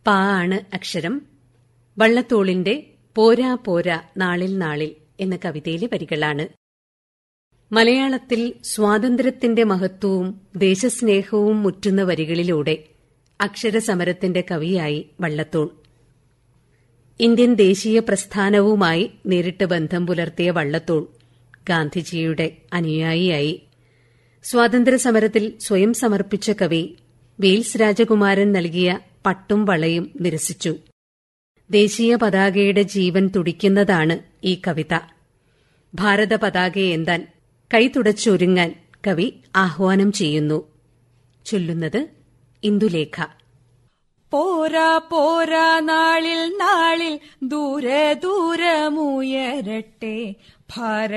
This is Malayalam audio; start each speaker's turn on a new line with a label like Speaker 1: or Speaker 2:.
Speaker 1: പാ ആണ് അക്ഷരം വള്ളത്തോളിന്റെ പോരാ പോരാ നാളിൽ നാളിൽ എന്ന കവിതയിലെ വരികളാണ് മലയാളത്തിൽ സ്വാതന്ത്ര്യത്തിന്റെ മഹത്വവും ദേശസ്നേഹവും മുറ്റുന്ന വരികളിലൂടെ അക്ഷരസമരത്തിന്റെ കവിയായി വള്ളത്തോൾ ഇന്ത്യൻ ദേശീയ പ്രസ്ഥാനവുമായി നേരിട്ട് ബന്ധം പുലർത്തിയ വള്ളത്തോൾ ഗാന്ധിജിയുടെ അനുയായിയായി സ്വാതന്ത്ര്യസമരത്തിൽ സ്വയം സമർപ്പിച്ച കവി വെയിൽസ് രാജകുമാരൻ നൽകിയ പട്ടും വളയും നിരസിച്ചു ദേശീയ പതാകയുടെ ജീവൻ തുടിക്കുന്നതാണ് ഈ കവിത ഭാരത പതാകയേന്താൻ കൈതുടച്ചൊരുങ്ങാൻ കവി ആഹ്വാനം ചെയ്യുന്നു ചൊല്ലുന്നത് ഇന്ദുലേഖ
Speaker 2: പോരാ പോരാ നാളിൽ നാളിൽ ദൂരെ ദൂരമുയരട്ടെ ഭാരത